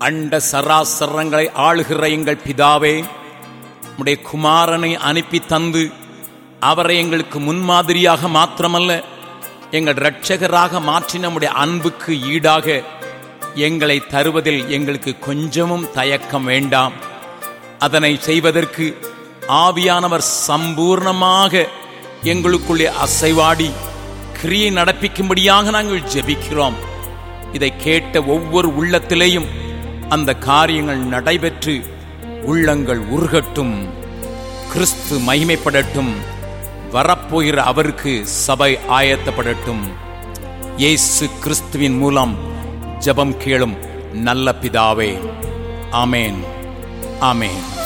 அண்ட சராசரங்களை ஆளுகிற எங்கள் பிதாவே உம்முடைய குமாரனை அனுப்பி தந்து அவரை எங்களுக்கு முன்மாதிரியாக மாத்திரமல்ல எங்கள் இரட்சகராக மாற்றி நம்முடைய அன்புக்கு ஈடாக எங்களை தருவதில் எங்களுக்கு கொஞ்சமும் தயக்கம் வேண்டாம் அதனை செய்வதற்கு ஆவியானவர் சம்பூர்ணமாக எங்களுக்குள்ளே அசைவாடி கிரியை நடப்பிக்கும்படியாக நாங்கள் ஜெபிக்கிறோம் இதை கேட்ட ஒவ்வொரு உள்ளத்திலேயும் அந்த காரியங்கள் நடைபெற்று உள்ளங்கள் உருகட்டும் கிறிஸ்து மகிமைப்படட்டும் வரப்போகிற அவருக்கு சபை ஆயத்தப்படட்டும் இயேசு கிறிஸ்துவின் மூலம் ஜெபம் கேளும் நல்ல பிதாவே ஆமேன் ஆமேன்